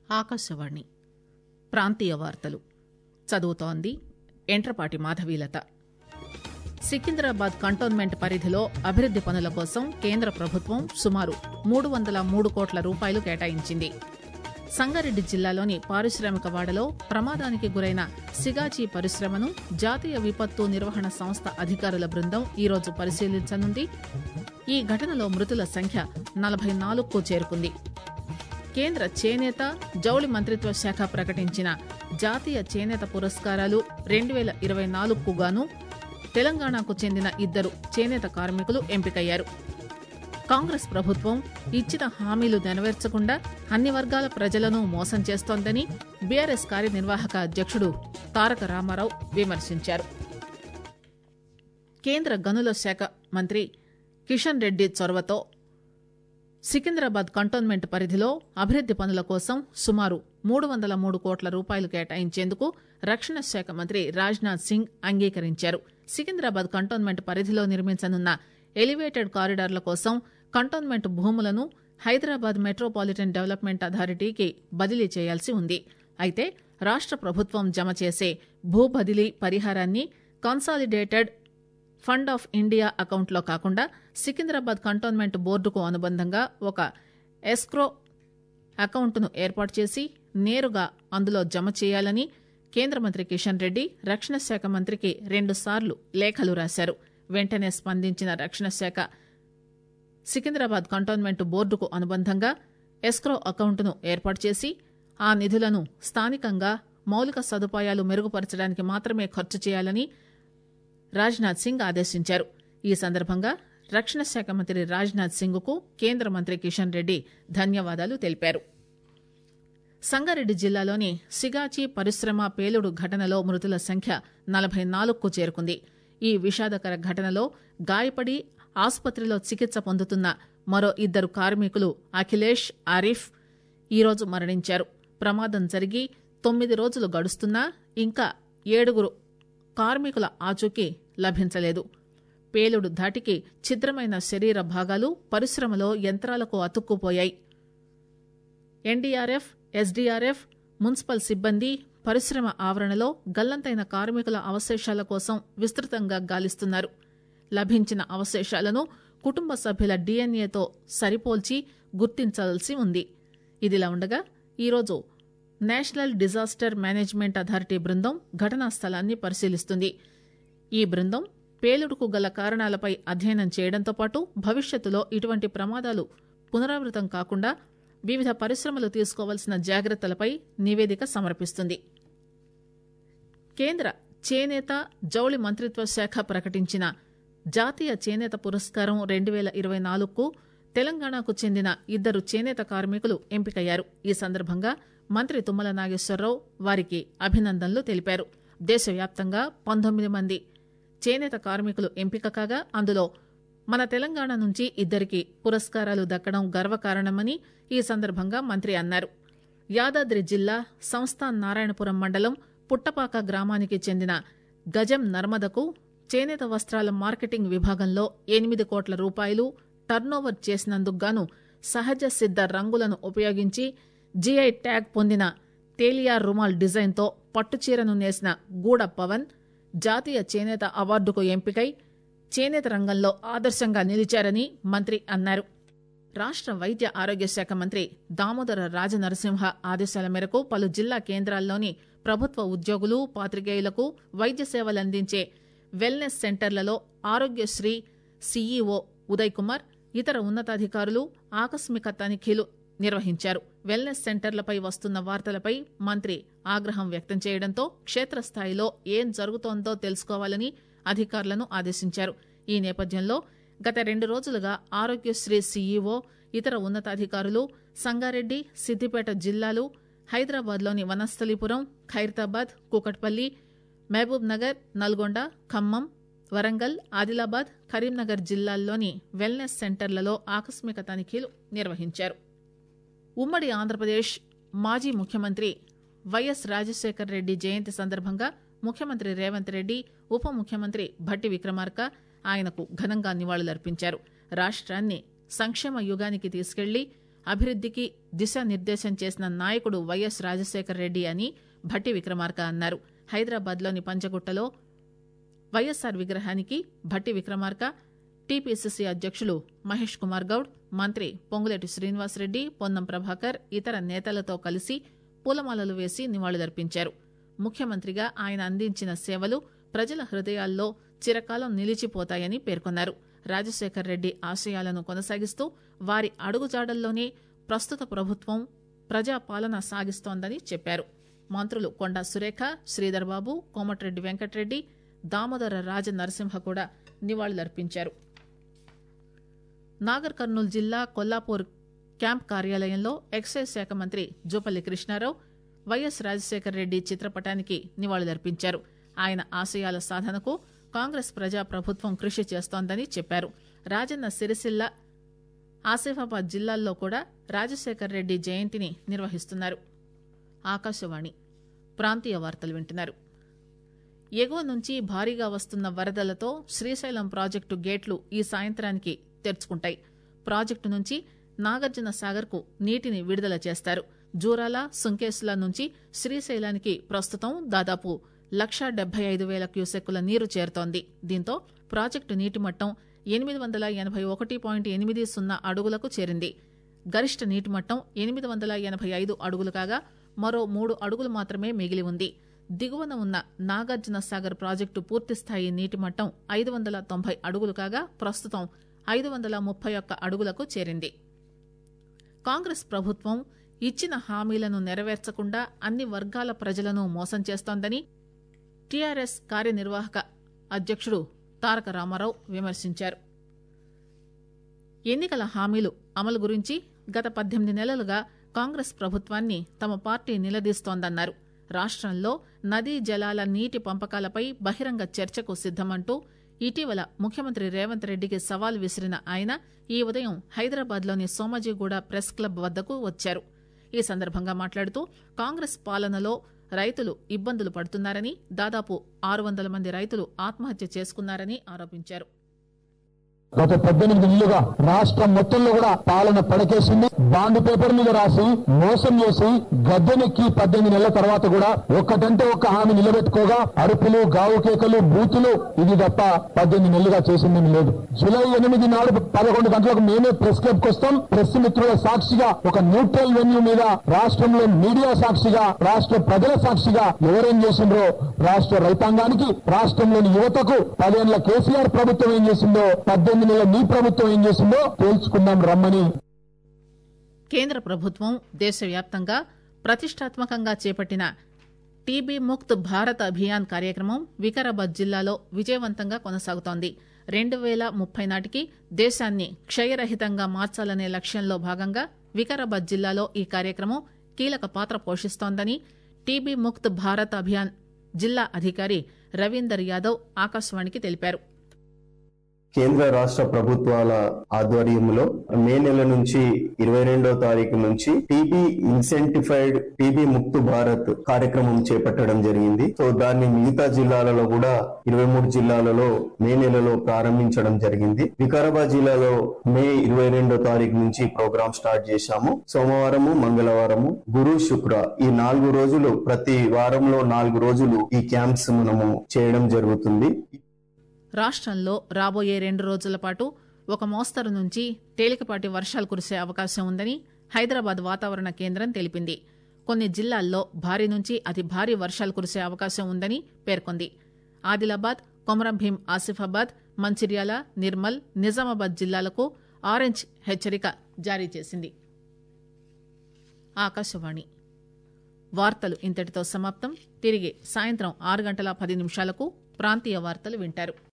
ఆకాశవాణి ప్రాంతీయ వార్తలు చదువుతోంది ఎంట్రపాటి మాధవీలత సికింద్రాబాద్ కంటోన్మెంట్ పరిధిలో అభివృద్ది పనుల కోసం కేంద్ర ప్రభుత్వం సుమారు మూడు వందల మూడు కోట్ల రూపాయలు కేటాయించింది సంగారెడ్డి జిల్లాలోని పారిశ్రామిక వాడలో ప్రమాదానికి గురైన సిగాచి పరిశ్రమను జాతీయ విపత్తు నిర్వహణ సంస్థ అధికారుల బృందం ఈరోజు పరిశీలించనుంది ఈ ఘటనలో మృతుల సంఖ్య నలభై నాలుగుకు చేరుకుంది కేంద్ర చేనేత జౌళి మంత్రిత్వ శాఖ ప్రకటించిన జాతీయ చేనేత పురస్కారాలు రెండు వేల ఇరవై నాలుగుకు గాను తెలంగాణకు చెందిన ఇద్దరు చేనేత కార్మికులు ఎంపికయ్యారు కాంగ్రెస్ ప్రభుత్వం ఇచ్చిన హామీలు నెరవేర్చకుండా అన్ని వర్గాల ప్రజలను మోసం చేస్తోందని బీఆర్ఎస్ కార్యనిర్వాహక అధ్యక్షుడు తారక రామారావు విమర్శించారు కేంద్ర గనుల శాఖ మంత్రి కిషన్ రెడ్డి చొరవతో సికింద్రాబాద్ కంటోన్మెంట్ పరిధిలో అభివృద్ది పనుల కోసం సుమారు మూడు వందల మూడు కోట్ల రూపాయలు కేటాయించేందుకు రక్షణ శాఖ మంత్రి రాజ్నాథ్ సింగ్ అంగీకరించారు సికింద్రాబాద్ కంటోన్మెంట్ పరిధిలో నిర్మించనున్న ఎలివేటెడ్ కారిడార్ల కోసం కంటోన్మెంట్ భూములను హైదరాబాద్ మెట్రోపాలిటన్ డెవలప్మెంట్ అథారిటీకి బదిలీ చేయాల్సి ఉంది అయితే రాష్ట ప్రభుత్వం జమ చేసే భూ బదిలీ పరిహారాన్ని కన్సాలిడేటెడ్ ఫండ్ ఆఫ్ ఇండియా అకౌంట్లో కాకుండా సికింద్రాబాద్ కంటోన్మెంట్ బోర్డుకు అనుబంధంగా ఒక ఎస్క్రో అకౌంట్ను ఏర్పాటు చేసి నేరుగా అందులో జమ చేయాలని కేంద్ర మంత్రి కిషన్ రెడ్డి రక్షణ శాఖ మంత్రికి రెండుసార్లు లేఖలు రాశారు వెంటనే స్పందించిన రక్షణ శాఖ సికింద్రాబాద్ కంటోన్మెంట్ బోర్డుకు అనుబంధంగా ఎస్క్రో అకౌంట్ను ఏర్పాటు చేసి ఆ నిధులను స్థానికంగా మౌలిక సదుపాయాలు మెరుగుపరచడానికి మాత్రమే ఖర్చు చేయాలని రాజ్నాథ్ సింగ్ ఆదేశించారు ఈ సందర్భంగా రక్షణ శాఖ మంత్రి రాజ్నాథ్ సింగ్ కు కేంద్ర మంత్రి కిషన్ రెడ్డి ధన్యవాదాలు తెలిపారు సంగారెడ్డి జిల్లాలోని సిగాచి పరిశ్రమ పేలుడు ఘటనలో మృతుల సంఖ్య నలభై నాలుగుకు చేరుకుంది ఈ విషాదకర ఘటనలో గాయపడి ఆసుపత్రిలో చికిత్స పొందుతున్న మరో ఇద్దరు కార్మికులు అఖిలేష్ ఆరిఫ్ ఈరోజు మరణించారు ప్రమాదం జరిగి తొమ్మిది రోజులు గడుస్తున్నా ఇంకా ఏడుగురు కార్మికుల ఆచూకీ లభించలేదు పేలుడు ధాటికి ఛిద్రమైన శరీర భాగాలు పరిశ్రమలో యంత్రాలకు అతుక్కుపోయాయి ఎన్డీఆర్ఎఫ్ ఎస్డీఆర్ఎఫ్ మున్సిపల్ సిబ్బంది పరిశ్రమ ఆవరణలో గల్లంతైన కార్మికుల అవశేషాల కోసం విస్తృతంగా గాలిస్తున్నారు లభించిన అవశేషాలను కుటుంబ సభ్యుల డీఎన్ఏతో సరిపోల్చి గుర్తించాల్సి ఉంది ఇదిలా ఉండగా ఈరోజు నేషనల్ డిజాస్టర్ మేనేజ్మెంట్ అథారిటీ బృందం ఘటనా స్థలాన్ని పరిశీలిస్తుంది ఈ బృందం పేలుడుకు గల కారణాలపై అధ్యయనం చేయడంతో పాటు భవిష్యత్తులో ఇటువంటి ప్రమాదాలు పునరావృతం కాకుండా వివిధ పరిశ్రమలు తీసుకోవాల్సిన జాగ్రత్తలపై నివేదిక సమర్పిస్తుంది కేంద్ర చేనేత జౌళి మంత్రిత్వ శాఖ ప్రకటించిన జాతీయ చేనేత పురస్కారం రెండు వేల ఇరవై నాలుగుకు తెలంగాణకు చెందిన ఇద్దరు చేనేత కార్మికులు ఎంపికయ్యారు ఈ సందర్భంగా మంత్రి తుమ్మల నాగేశ్వరరావు వారికి అభినందనలు తెలిపారు దేశవ్యాప్తంగా పంతొమ్మిది మంది చేనేత కార్మికులు ఎంపిక కాగా అందులో మన తెలంగాణ నుంచి ఇద్దరికి పురస్కారాలు దక్కడం గర్వకారణమని ఈ సందర్భంగా మంత్రి అన్నారు యాదాద్రి జిల్లా సంస్థాన్ నారాయణపురం మండలం పుట్టపాక గ్రామానికి చెందిన గజం నర్మదకు చేనేత వస్త్రాల మార్కెటింగ్ విభాగంలో ఎనిమిది కోట్ల రూపాయలు టర్నోవర్ చేసినందుకు గాను సహజ సిద్ధ రంగులను ఉపయోగించి జీఐ ట్యాగ్ పొందిన తేలియా రుమాల్ డిజైన్తో పట్టుచీరను నేసిన గూడ పవన్ జాతీయ చేనేత అవార్డుకు ఎంపికై చేనేత రంగంలో ఆదర్శంగా నిలిచారని మంత్రి అన్నారు రాష్ట వైద్య ఆరోగ్య శాఖ మంత్రి దామోదర రాజనరసింహ ఆదేశాల మేరకు పలు జిల్లా కేంద్రాల్లోని ప్రభుత్వ ఉద్యోగులు పాత్రికేయులకు వైద్య సేవలందించే వెల్నెస్ సెంటర్లలో ఆరోగ్యశ్రీ సీఈఓ ఉదయ్ కుమార్ ఇతర ఉన్నతాధికారులు ఆకస్మిక తనిఖీలు నిర్వహించారు వెల్నెస్ సెంటర్లపై వస్తున్న వార్తలపై మంత్రి ఆగ్రహం వ్యక్తం చేయడంతో క్షేత్రస్థాయిలో ఏం జరుగుతోందో తెలుసుకోవాలని అధికారులను ఆదేశించారు ఈ నేపథ్యంలో గత రెండు రోజులుగా ఆరోగ్యశ్రీ సీఈఓ ఇతర ఉన్నతాధికారులు సంగారెడ్డి సిద్దిపేట జిల్లాలు హైదరాబాద్లోని వనస్థలిపురం ఖైరతాబాద్ కూకట్పల్లి మహబూబ్ నగర్ నల్గొండ ఖమ్మం వరంగల్ ఆదిలాబాద్ కరీంనగర్ జిల్లాల్లోని వెల్నెస్ సెంటర్లలో ఆకస్మిక తనిఖీలు నిర్వహించారు ఉమ్మడి ఆంధ్రప్రదేశ్ మాజీ ముఖ్యమంత్రి వైఎస్ రాజశేఖర రెడ్డి జయంతి సందర్భంగా ముఖ్యమంత్రి రేవంత్ రెడ్డి ఉప ముఖ్యమంత్రి భట్టి విక్రమార్క ఆయనకు ఘనంగా నివాళులర్పించారు రాష్ట్రాన్ని సంక్షేమ యుగానికి తీసుకెళ్లి అభివృద్దికి దిశానిర్దేశం చేసిన నాయకుడు వైఎస్ రాజశేఖర రెడ్డి అని భట్టి విక్రమార్క అన్నారు హైదరాబాద్లోని పంచగుట్టలో వైఎస్సార్ విగ్రహానికి భట్టి విక్రమార్క టీపీసీసీ అధ్యక్షులు మహేష్ కుమార్ గౌడ్ మంత్రి పొంగులేటి శ్రీనివాసరెడ్డి పొన్నం ప్రభాకర్ ఇతర నేతలతో కలిసి పూలమాలలు వేసి నివాళులర్పించారు ముఖ్యమంత్రిగా ఆయన అందించిన సేవలు ప్రజల హృదయాల్లో చిరకాలం నిలిచిపోతాయని పేర్కొన్నారు రాజశేఖర్ రెడ్డి ఆశయాలను కొనసాగిస్తూ వారి అడుగుజాడల్లోనే ప్రస్తుత ప్రభుత్వం ప్రజాపాలన సాగిస్తోందని చెప్పారు మంత్రులు కొండా సురేఖ శ్రీధర్బాబు కోమటిరెడ్డి వెంకటరెడ్డి దామోదర రాజ నరసింహ కూడా నివాళులర్పించారు నాగర్ కర్నూలు జిల్లా కొల్లాపూర్ క్యాంప్ కార్యాలయంలో ఎక్సైజ్ శాఖ మంత్రి జూపల్లి కృష్ణారావు వైఎస్ రాజశేఖర రెడ్డి చిత్రపటానికి నివాళులర్పించారు ఆయన ఆశయాల సాధనకు కాంగ్రెస్ ప్రజా ప్రభుత్వం కృషి చేస్తోందని చెప్పారు రాజన్న సిరిసిల్ల ఆసిఫాబాద్ జిల్లాల్లో కూడా రాజశేఖర రెడ్డి జయంతిని నిర్వహిస్తున్నారు ఆకాశవాణి ప్రాంతీయ వార్తలు వింటున్నారు ఎగువ నుంచి భారీగా వస్తున్న వరదలతో శ్రీశైలం ప్రాజెక్టు గేట్లు ఈ సాయంత్రానికి తెరుచుకుంటాయి ప్రాజెక్టు నుంచి నాగార్జున సాగర్ కు నీటిని విడుదల చేస్తారు జూరాల సుంకేసుల నుంచి శ్రీశైలానికి ప్రస్తుతం దాదాపు లక్షా డెబ్బై ఐదు వేల క్యూసెక్కుల నీరు చేరుతోంది దీంతో ప్రాజెక్టు నీటి మట్టం ఎనిమిది వందల ఎనభై ఒకటి పాయింట్ ఎనిమిది సున్నా అడుగులకు చేరింది గరిష్ట నీటి మట్టం ఎనిమిది వందల ఎనభై ఐదు అడుగులు కాగా మరో మూడు అడుగులు మాత్రమే మిగిలి ఉంది దిగువన ఉన్న నాగార్జున సాగర్ ప్రాజెక్టు పూర్తిస్థాయి నీటి మట్టం ఐదు వందల తొంభై అడుగులు కాగా ప్రస్తుతం ఐదు వందల ముప్పై ఒక్క అడుగులకు చేరింది కాంగ్రెస్ ప్రభుత్వం ఇచ్చిన హామీలను నెరవేర్చకుండా అన్ని వర్గాల ప్రజలను మోసం చేస్తోందని టీఆర్ఎస్ కార్యనిర్వాహక అధ్యక్షుడు తారక రామారావు విమర్శించారు ఎన్నికల హామీలు అమలు గురించి గత పద్దెనిమిది నెలలుగా కాంగ్రెస్ ప్రభుత్వాన్ని తమ పార్టీ నిలదీస్తోందన్నారు రాష్టంలో నదీ జలాల నీటి పంపకాలపై బహిరంగ చర్చకు సిద్దమంటూ ఇటీవల ముఖ్యమంత్రి రేవంత్ రెడ్డికి సవాల్ విసిరిన ఆయన ఈ ఉదయం హైదరాబాద్లోని సోమాజిగూడ ప్రెస్ క్లబ్ వద్దకు వచ్చారు ఈ సందర్భంగా మాట్లాడుతూ కాంగ్రెస్ పాలనలో రైతులు ఇబ్బందులు పడుతున్నారని దాదాపు ఆరు వందల మంది రైతులు ఆత్మహత్య చేసుకున్నారని ఆరోపించారు గత పద్దెనిమిది నెలలుగా రాష్ట్రం మొత్తంలో కూడా పాలన పడకేసింది బాండ్ పేపర్ మీద రాసి మోసం చేసి గద్దెనెక్కి పద్దెనిమిది నెలల తర్వాత కూడా ఒక్కటంటే ఒక్క హామీ నిలబెట్టుకోగా అరుపులు గావు కేకలు బూతులు ఇది తప్ప పద్దెనిమిది నెలలుగా చేసిందేమి లేదు జూలై ఎనిమిది నాడు పదకొండు గంటలకు మేమే ప్రెస్ క్లబ్ కు వస్తాం ప్రెస్ మిత్రుల సాక్షిగా ఒక న్యూట్రల్ వెన్యూ మీద రాష్ట్రంలో మీడియా సాక్షిగా రాష్ట్ర ప్రజల సాక్షిగా ఎవరేం చేసిండ్రో రాష్ట్ర రైతాంగానికి రాష్ట్రంలోని యువతకు పదేళ్ల కేసీఆర్ ప్రభుత్వం ఏం చేసిందో పద్దెనిమిది నెలల మీ ప్రభుత్వం ఏం చేసిందో తేల్చుకుందాం రమ్మని కేంద్ర ప్రభుత్వం దేశవ్యాప్తంగా ప్రతిష్టాత్మకంగా చేపట్టిన టీబీ ముక్త్ భారత్ అభియాన్ కార్యక్రమం వికారాబాద్ జిల్లాలో విజయవంతంగా కొనసాగుతోంది రెండు వేల ముప్పై నాటికి దేశాన్ని క్షయరహితంగా మార్చాలనే లక్ష్యంలో భాగంగా వికారాబాద్ జిల్లాలో ఈ కార్యక్రమం కీలక పాత్ర పోషిస్తోందని టీబీ ముక్త్ భారత్ అభియాన్ జిల్లా అధికారి రవీందర్ యాదవ్ ఆకాశవాణికి తెలిపారు కేంద్ర రాష్ట్ర ప్రభుత్వాల ఆధ్వర్యంలో మే నెల నుంచి ఇరవై రెండో తారీఖు నుంచి T B intensified T B Mukt Bharat కార్యక్రమం చేపట్టడం జరిగింది సో దాన్ని మిగతా జిల్లాలలో కూడా ఇరవై మూడు జిల్లాలలో మే నెలలో ప్రారంభించడం జరిగింది వికారాబాద్ జిల్లాలో మే ఇరవై రెండో తారీఖు నుంచి ప్రోగ్రామ్ స్టార్ట్ చేశాము సోమవారము మంగళవారము గురు శుక్ర ఈ నాలుగు రోజులు ప్రతి వారంలో నాలుగు రోజులు ఈ క్యాంప్స్ మనము చేయడం జరుగుతుంది రాష్ట్రంలో రాబోయే రెండు రోజుల పాటు ఒక మోస్తరు నుంచి తేలికపాటి వర్షాలు కురిసే అవకాశం ఉందని హైదరాబాద్ వాతావరణ కేంద్రం తెలిపింది కొన్ని జిల్లాల్లో భారీ నుంచి అతి భారీ వర్షాలు కురిసే అవకాశం ఉందని పేర్కొంది ఆదిలాబాద్ కొమరంభీం ఆసిఫాబాద్ మంచిర్యాల నిర్మల్ నిజామాబాద్ జిల్లాలకు ఆరెంజ్ హెచ్చరిక జారీ చేసింది ఆకాశవాణి వార్తలు ఇంతటితో సమాప్తం తిరిగి సాయంత్రం ఆరు గంటల పది నిమిషాలకు ప్రాంతీయ వార్తలు వింటారు